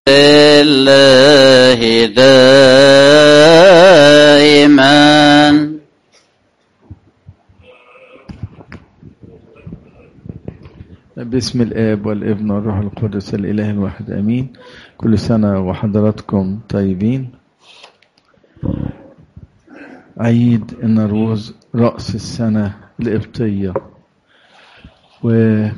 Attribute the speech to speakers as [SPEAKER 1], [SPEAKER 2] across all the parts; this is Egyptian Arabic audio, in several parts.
[SPEAKER 1] لله دائما
[SPEAKER 2] باسم الآب والابن والروح القدس الإله الواحد أمين كل سنة وحضراتكم طيبين عيد النروز رأس السنة القبطية وهذا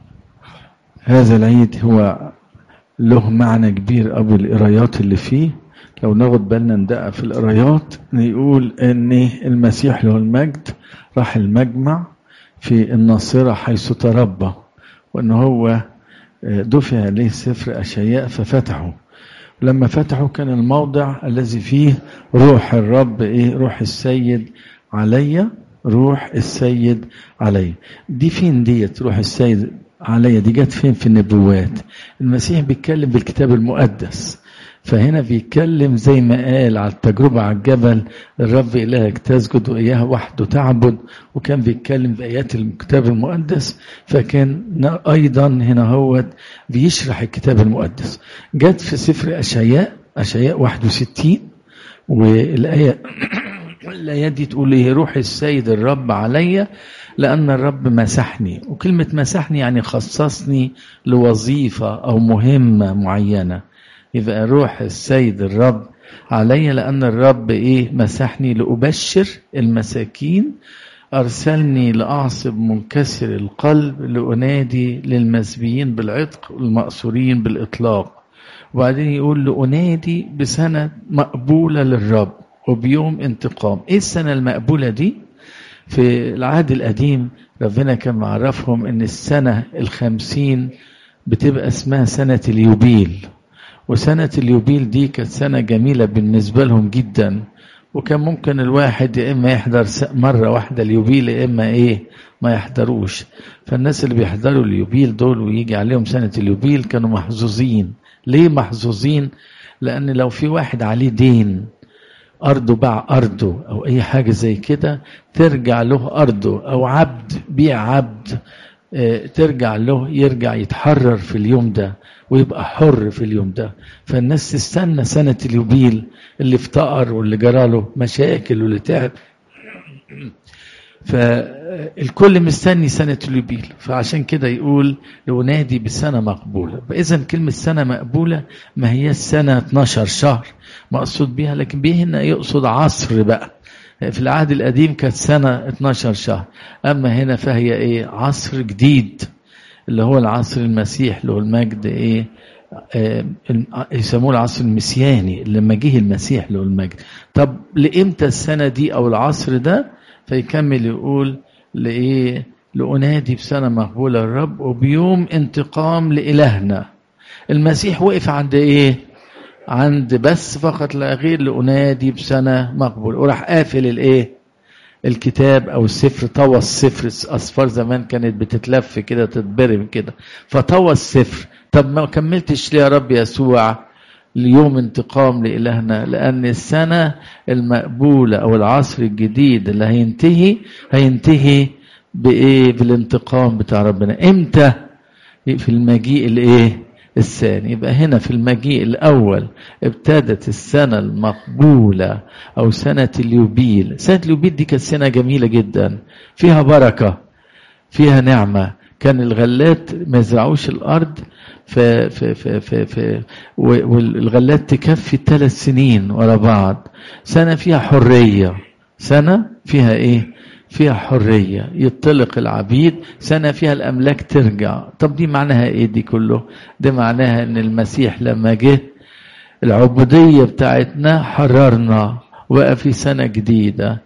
[SPEAKER 2] العيد هو له معنى كبير أوي القرايات اللي فيه لو ناخد بالنا ندقق في القرايات نقول ان المسيح له المجد راح المجمع في الناصرة حيث تربى وان هو دفع عليه سفر اشياء ففتحه لما فتحه كان الموضع الذي فيه روح الرب ايه روح السيد عليا روح السيد عليا دي فين ديت روح السيد عليا دي جت فين في النبوات المسيح بيتكلم بالكتاب المقدس فهنا بيتكلم زي ما قال على التجربة على الجبل الرب إلهك تسجد وإياه وحده تعبد وكان بيتكلم بآيات الكتاب المقدس فكان أيضا هنا هو بيشرح الكتاب المقدس جت في سفر أشعياء أشعياء 61 والآية الآيات دي تقول إيه روح السيد الرب عليا لأن الرب مسحني وكلمة مسحني يعني خصصني لوظيفة أو مهمة معينة يبقى روح السيد الرب علي لأن الرب إيه مسحني لأبشر المساكين أرسلني لأعصب منكسر القلب لأنادي للمسبيين بالعتق والمأسورين بالإطلاق وبعدين يقول لأنادي بسنة مقبولة للرب وبيوم انتقام إيه السنة المقبولة دي في العهد القديم ربنا كان معرفهم ان السنة الخمسين بتبقى اسمها سنة اليوبيل وسنة اليوبيل دي كانت سنة جميلة بالنسبة لهم جدا وكان ممكن الواحد يا اما يحضر مرة واحدة اليوبيل يا اما ايه ما يحضروش فالناس اللي بيحضروا اليوبيل دول ويجي عليهم سنة اليوبيل كانوا محظوظين ليه محظوظين لان لو في واحد عليه دين أرضه باع أرضه أو أي حاجة زي كده ترجع له أرضه أو عبد بيع عبد ترجع له يرجع يتحرر في اليوم ده ويبقى حر في اليوم ده فالناس تستنى سنة اليوبيل اللي افتقر واللي جراله مشاكل واللي تعب فالكل مستني سنة اليوبيل فعشان كده يقول لأنادي بسنة مقبولة إذا كلمة سنة مقبولة ما هي السنة 12 شهر مقصود بيها لكن بيه هنا يقصد عصر بقى في العهد القديم كانت سنة 12 شهر أما هنا فهي إيه عصر جديد اللي هو العصر المسيح له المجد إيه آه يسموه العصر المسياني لما جه المسيح له المجد طب لإمتى السنة دي أو العصر ده فيكمل يقول لإيه لأنادي بسنة مقبولة الرب وبيوم انتقام لإلهنا المسيح وقف عند إيه عند بس فقط لا غير لأنادي بسنة مقبولة وراح قافل الإيه الكتاب أو السفر طوى السفر أصفار زمان كانت بتتلف كده تتبرم كده فطوى السفر طب ما كملتش ليه يا رب يسوع ليوم انتقام لإلهنا لأن السنة المقبولة أو العصر الجديد اللي هينتهي هينتهي بإيه بالانتقام بتاع ربنا إمتى في المجيء الإيه الثاني يبقى هنا في المجيء الأول ابتدت السنة المقبولة أو سنة اليوبيل سنة اليوبيل دي كانت سنة جميلة جدا فيها بركة فيها نعمة كان الغلات ما يزرعوش الأرض في في في في, في والغلات تكفي ثلاث سنين ورا بعض سنة فيها حرية سنة فيها إيه فيها حرية يطلق العبيد سنة فيها الأملاك ترجع طب دي معناها إيه دي كله ده معناها أن المسيح لما جه العبودية بتاعتنا حررنا وبقى في سنة جديدة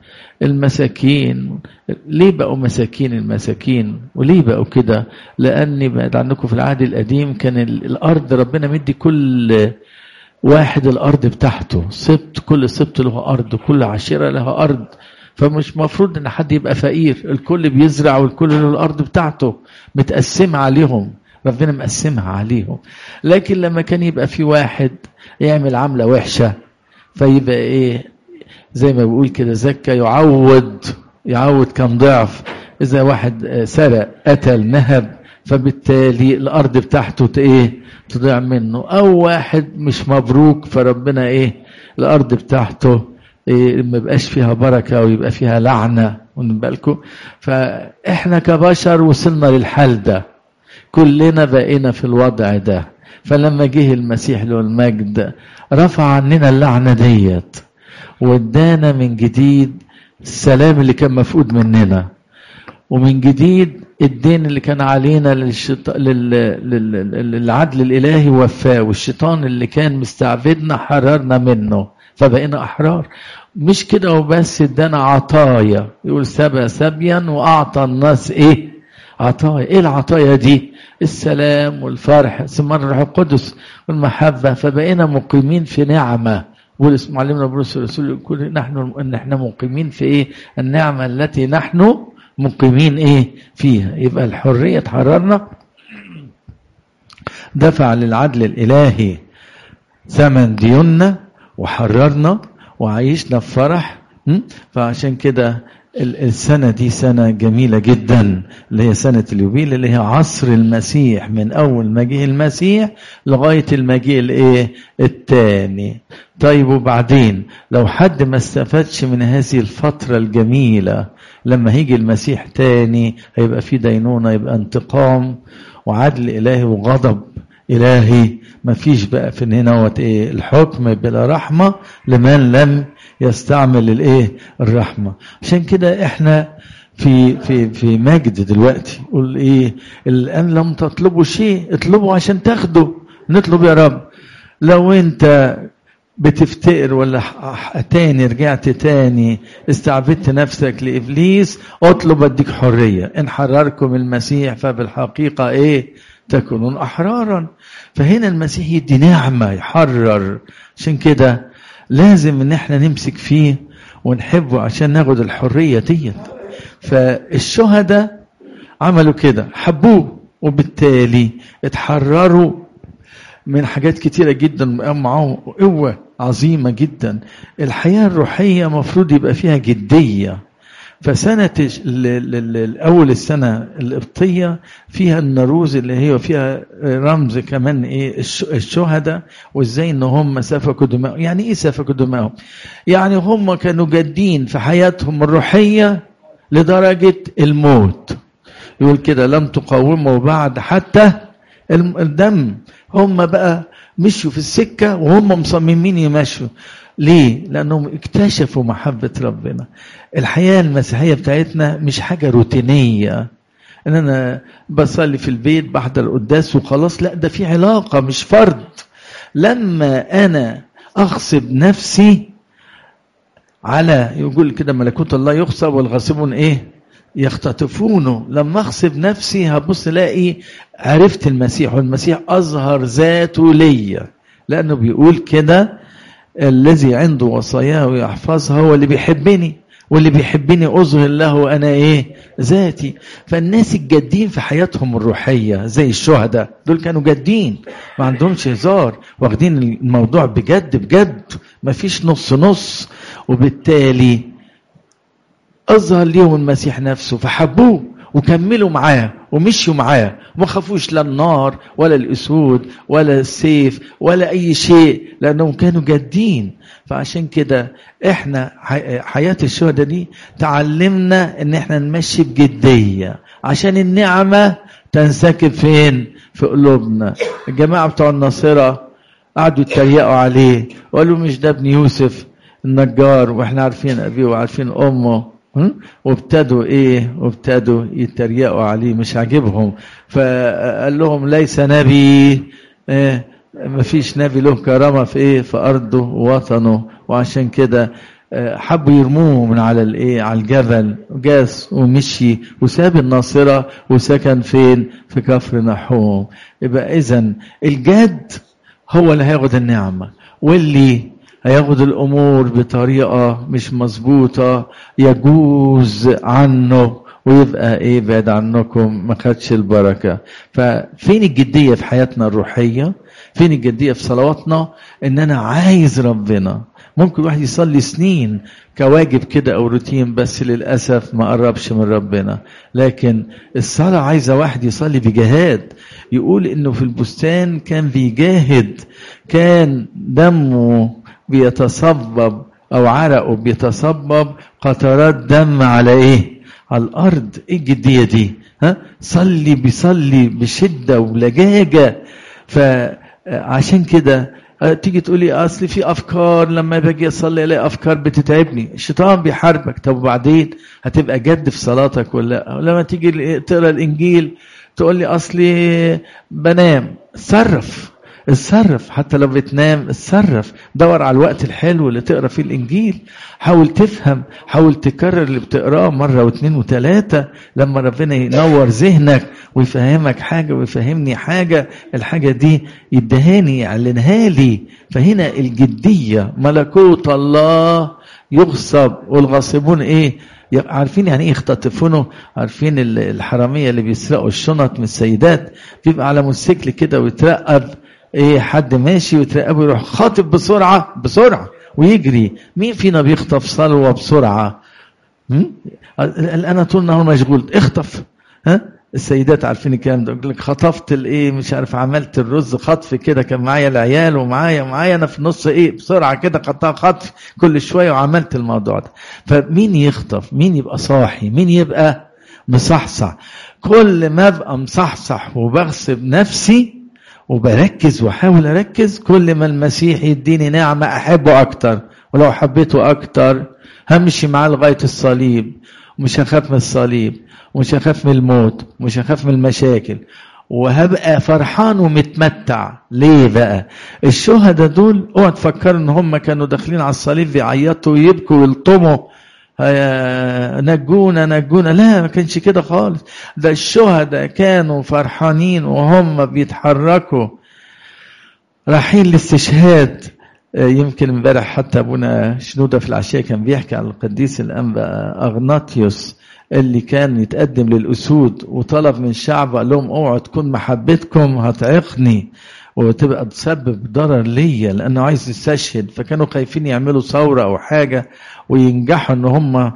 [SPEAKER 2] المساكين ليه بقوا مساكين المساكين وليه بقوا كده لأن بعد عنكم في العهد القديم كان الأرض ربنا مدي كل واحد الأرض بتاعته سبت كل سبت له أرض كل عشيرة لها أرض فمش مفروض ان حد يبقى فقير الكل بيزرع والكل له الارض بتاعته متقسمه عليهم ربنا مقسمها عليهم لكن لما كان يبقى في واحد يعمل عمله وحشه فيبقى ايه زي ما بيقول كده زكى يعوض يعوض كم ضعف اذا واحد سرق قتل نهب فبالتالي الارض بتاعته ت- ايه تضيع منه او واحد مش مبروك فربنا ايه الارض بتاعته إيه ما يبقاش فيها بركه او يبقى فيها لعنه واخدين بالكم فاحنا كبشر وصلنا للحال ده كلنا بقينا في الوضع ده فلما جه المسيح له المجد رفع عننا اللعنه ديت وادانا من جديد السلام اللي كان مفقود مننا ومن جديد الدين اللي كان علينا للشط... لل... لل... لل- للعدل الالهي وفاه والشيطان اللي كان مستعبدنا حررنا منه فبقينا احرار مش كده وبس ادانا عطايا يقول سبى سبيا واعطى الناس ايه عطايا ايه العطايا دي السلام والفرح ثمار الروح القدس والمحبه فبقينا مقيمين في نعمه بولس معلمنا بولس الرسول يقول نحن ان احنا مقيمين في ايه النعمه التي نحن مقيمين ايه فيها يبقى الحريه تحررنا دفع للعدل الالهي ثمن ديوننا وحررنا وعيشنا في فرح م? فعشان كده ال- السنة دي سنة جميلة جدا اللي هي سنة اليوبيل اللي هي عصر المسيح من أول مجيء المسيح لغاية المجيء الإيه التاني طيب وبعدين لو حد ما استفادش من هذه الفترة الجميلة لما هيجي المسيح تاني هيبقى في دينونة يبقى انتقام وعدل إلهي وغضب إلهي ما فيش بقى في هنا ايه الحكم بلا رحمة لمن لم يستعمل الايه الرحمة عشان كده احنا في في في مجد دلوقتي يقول ايه الان لم تطلبوا شيء اطلبوا عشان تاخدوا نطلب يا رب لو انت بتفتقر ولا ح- ح- تاني رجعت تاني استعبدت نفسك لابليس اطلب اديك حريه ان حرركم المسيح فبالحقيقه ايه تكونون احرارا فهنا المسيح يدي نعمه يحرر عشان كده لازم ان احنا نمسك فيه ونحبه عشان ناخد الحريه ديت فالشهداء عملوا كده حبوه وبالتالي اتحرروا من حاجات كتيرة جدا بقى معاهم قوة عظيمة جدا الحياة الروحية مفروض يبقى فيها جدية فسنة الش- ال- ال- ال- أول السنة القبطية فيها النروز اللي هي فيها رمز كمان إيه الش- الشهداء وإزاي إن هم سفكوا دماءهم يعني إيه سفكوا دماءهم يعني هم كانوا جادين في حياتهم الروحية لدرجة الموت يقول كده لم تقاوموا بعد حتى الم- الدم هم بقى مشوا في السكة وهم مصممين يمشوا ليه؟ لأنهم اكتشفوا محبة ربنا الحياة المسيحية بتاعتنا مش حاجة روتينية ان انا بصلي في البيت بحضر القداس وخلاص لا ده في علاقة مش فرض لما انا اغصب نفسي على يقول كده ملكوت الله يغصب والغاصبون ايه يختطفونه لما اغصب نفسي هبص الاقي عرفت المسيح والمسيح اظهر ذاته ليا لانه بيقول كده الذي عنده وصاياه ويحفظها هو اللي بيحبني واللي بيحبني اظهر له انا ايه ذاتي فالناس الجادين في حياتهم الروحيه زي الشهداء دول كانوا جادين ما عندهمش هزار واخدين الموضوع بجد بجد ما فيش نص نص وبالتالي اظهر ليهم المسيح نفسه فحبوه وكملوا معاه ومشوا معاه وما خافوش لا النار ولا الاسود ولا السيف ولا اي شيء لانهم كانوا جادين فعشان كده احنا حي- حياه الشهداء دي تعلمنا ان احنا نمشي بجديه عشان النعمه تنسكب فين في قلوبنا الجماعه بتوع الناصره قعدوا يتريقوا عليه وقالوا مش ده ابن يوسف النجار واحنا عارفين ابيه وعارفين امه هم؟ وابتدوا ايه وابتدوا يتريقوا عليه مش عاجبهم فقال لهم ليس نبي إيه ما فيش نبي له كرامة في ايه في ارضه ووطنه وعشان كده آه، حبوا يرموه من على الايه على الجبل وجاس ومشي وساب الناصرة وسكن فين في كفر نحوم يبقى اذا الجد هو اللي هياخد النعمة واللي هياخد الامور بطريقه مش مظبوطه يجوز عنه ويبقى ايه بعد عنكم ما خدش البركه ففين الجديه في حياتنا الروحيه فين الجديه في صلواتنا ان انا عايز ربنا ممكن واحد يصلي سنين كواجب كده او روتين بس للاسف ما قربش من ربنا لكن الصلاه عايزه واحد يصلي بجهاد يقول انه في البستان كان بيجاهد كان دمه بيتصبب او عرقه بيتصبب قطرات دم على ايه على الارض ايه الجديه دي ها صلي بيصلي بشده ولجاجه فعشان كده تيجي تقولي اصل في افكار لما باجي اصلي الاقي افكار بتتعبني الشيطان بيحاربك طب وبعدين هتبقى جد في صلاتك ولا لا ولما تيجي تقرا الانجيل تقول لي اصلي بنام اتصرف اتصرف حتى لو بتنام اتصرف دور على الوقت الحلو اللي تقرا فيه الانجيل حاول تفهم حاول تكرر اللي بتقراه مره واثنين وثلاثه لما ربنا ينور ذهنك ويفهمك حاجه ويفهمني حاجه الحاجه دي يدهاني يعلنها لي فهنا الجديه ملكوت الله يغصب والغاصبون ايه عارفين يعني ايه يختطفونه عارفين الحراميه اللي بيسرقوا الشنط من السيدات بيبقى على موتوسيكل كده ويترقب ايه حد ماشي وتراقبه يروح خاطف بسرعه بسرعه ويجري مين فينا بيخطف صلوه بسرعه انا طول النهار مشغول اخطف ها السيدات عارفين الكلام ده يقول لك خطفت الايه مش عارف عملت الرز خطف كده كان معايا العيال ومعايا ومعايا انا في النص ايه بسرعه كده خطها خطف كل شويه وعملت الموضوع ده فمين يخطف مين يبقى صاحي مين يبقى مصحصح كل ما ابقى مصحصح وبغصب نفسي وبركز واحاول اركز كل ما المسيح يديني نعمه احبه اكتر ولو حبيته اكتر همشي معاه لغايه الصليب ومش هخاف من الصليب ومش هخاف من الموت ومش هخاف من المشاكل وهبقى فرحان ومتمتع ليه بقى الشهداء دول اوعى تفكروا ان هم كانوا داخلين على الصليب بيعيطوا ويبكوا ويلطموا نجونا نجونا لا ما كانش كده خالص ده الشهداء كانوا فرحانين وهم بيتحركوا رايحين الاستشهاد يمكن امبارح حتى ابونا شنوده في العشاء كان بيحكي عن القديس الانبا اغناطيوس اللي كان يتقدم للاسود وطلب من الشعب قال لهم اوعوا تكون محبتكم هتعيقني وتبقى تسبب ضرر ليا لانه عايز يستشهد فكانوا خايفين يعملوا ثوره او حاجه وينجحوا ان هم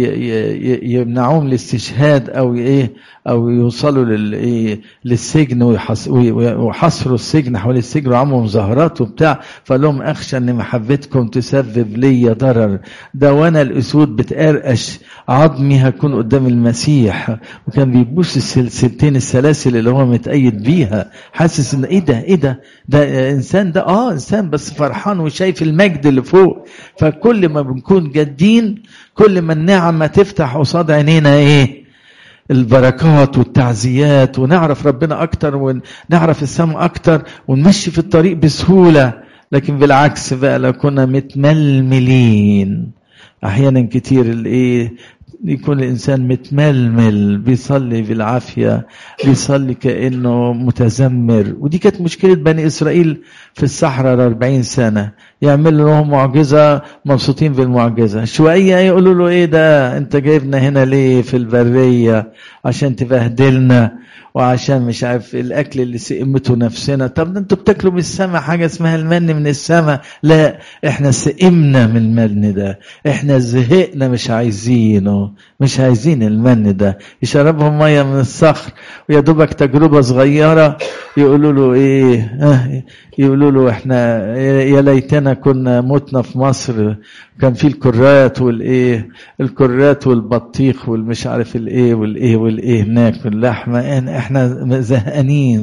[SPEAKER 2] يمنعوهم الاستشهاد او ايه او يوصلوا للايه للسجن ويحصروا السجن حوالين السجن وعملوا مظاهرات وبتاع فقال لهم اخشى ان محبتكم تسبب لي ضرر ده وانا الاسود بتقرقش عظمي هكون قدام المسيح وكان بيبوس السلسلتين السلاسل اللي هو متأيد بيها حاسس ان ايه ده ايه ده ده انسان ده اه انسان بس فرحان وشايف المجد اللي فوق فكل ما بنكون جادين كل ما النعمة تفتح قصاد عينينا ايه البركات والتعزيات ونعرف ربنا اكتر ونعرف السماء اكتر ونمشي في الطريق بسهولة لكن بالعكس بقى لو كنا متململين احيانا كتير الايه يكون الانسان متململ بيصلي بالعافيه بيصلي كانه متذمر ودي كانت مشكله بني اسرائيل في الصحراء 40 سنه يعمل لهم معجزه مبسوطين بالمعجزه شويه يقولوا له ايه ده انت جايبنا هنا ليه في البريه عشان تبهدلنا وعشان مش عارف الاكل اللي سئمته نفسنا طب ده انتوا بتاكلوا من السماء حاجه اسمها المن من السماء لا احنا سئمنا من المن ده احنا زهقنا مش عايزينه مش عايزين المن ده يشربهم ميه من الصخر ويا دوبك تجربه صغيره يقولوا له ايه اه يقولوا له احنا يا ليتنا كنا متنا في مصر كان في الكرات والايه الكرات والبطيخ والمش عارف الايه والايه والايه هناك واللحمه احنا زهقانين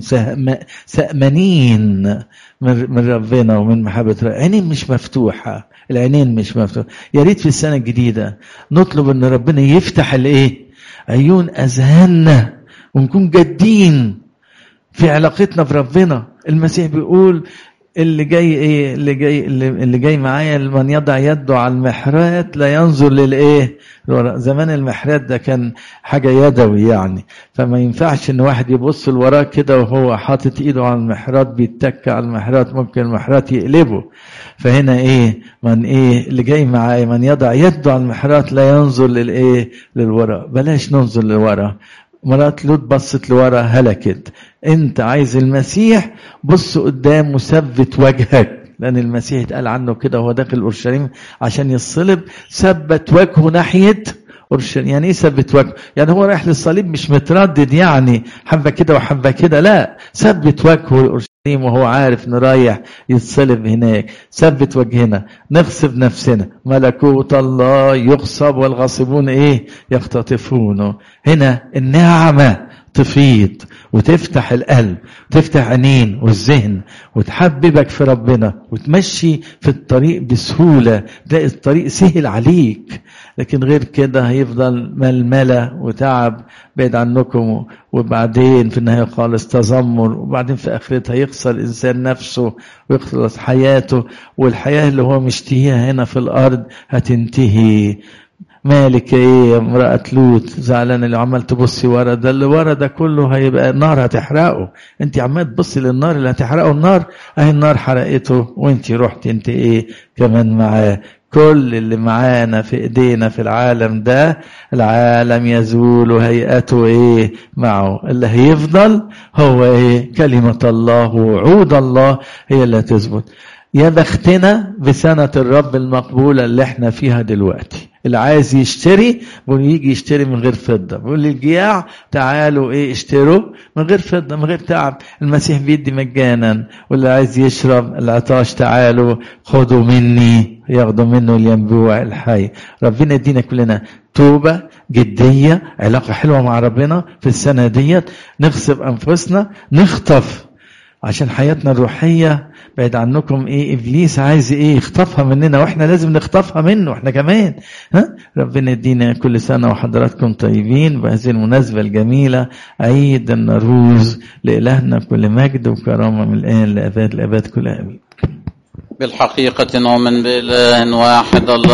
[SPEAKER 2] سأمانين من ربنا ومن محبه ربنا عينين مش مفتوحه العينين مش مفتوحه يا ريت في السنه الجديده نطلب ان ربنا يفتح الايه عيون اذهاننا ونكون جادين في علاقتنا بربنا المسيح بيقول اللي جاي ايه اللي جاي اللي جاي معايا من يضع يده على المحرات لا ينظر للايه زمان المحرات ده كان حاجه يدوي يعني فما ينفعش ان واحد يبص لوراه كده وهو حاطط ايده على المحرات بيتك على المحرات ممكن المحرات يقلبه فهنا ايه من ايه اللي جاي معايا من يضع يده على المحرات لا ينظر للايه للوراء بلاش ننظر للوراء مرات لوط بصت لورا هلكت انت عايز المسيح بص قدام وثبت وجهك لأن المسيح اتقال عنه كده وهو داخل أورشليم عشان يصلب ثبت وجهه ناحية أورشليم يعني إيه ثبت وجهه؟ يعني هو رايح للصليب مش متردد يعني حبة كده وحبة كده لا ثبت وجهه لأورشليم وهو عارف إنه رايح يتصلب هناك ثبت وجهنا نغصب نفسنا ملكوت الله يغصب والغاصبون إيه يختطفونه هنا النعمة تفيض وتفتح القلب وتفتح عينين والذهن وتحببك في ربنا وتمشي في الطريق بسهولة تلاقي الطريق سهل عليك لكن غير كده هيفضل ململة وتعب بعيد عنكم وبعدين في النهاية خالص تذمر وبعدين في آخرتها يخسر الإنسان نفسه ويخلص حياته والحياة اللي هو مشتهيها هنا في الأرض هتنتهي مالك ايه يا امرأة لوط زعلانة اللي عمال تبصي ورا ده اللي ورا ده كله هيبقى النار هتحرقه انت عمال تبصي للنار اللي هتحرقه النار اهي النار حرقته وانت رحت انت ايه كمان معاه كل اللي معانا في ايدينا في العالم ده العالم يزول وهيئته ايه معه اللي هيفضل هو ايه كلمة الله ووعود الله هي اللي هتثبت يا بختنا بسنة الرب المقبولة اللي احنا فيها دلوقتي اللي عايز يشتري بيقول يجي يشتري من غير فضة بيقول للجياع تعالوا ايه اشتروا من غير فضة من غير تعب المسيح بيدي مجانا واللي عايز يشرب العطاش تعالوا خدوا مني ياخدوا منه الينبوع الحي ربنا يدينا كلنا توبة جدية علاقة حلوة مع ربنا في السنة ديت نغصب أنفسنا نخطف عشان حياتنا الروحية بعيد عنكم ايه ابليس عايز ايه يخطفها مننا واحنا لازم نخطفها منه احنا كمان ها ربنا يدينا كل سنة وحضراتكم طيبين بهذه المناسبة الجميلة عيد النروز لإلهنا كل مجد وكرامة من الآن لأباد الأباد كلها آمين
[SPEAKER 1] بالحقيقة نؤمن بإله واحد الله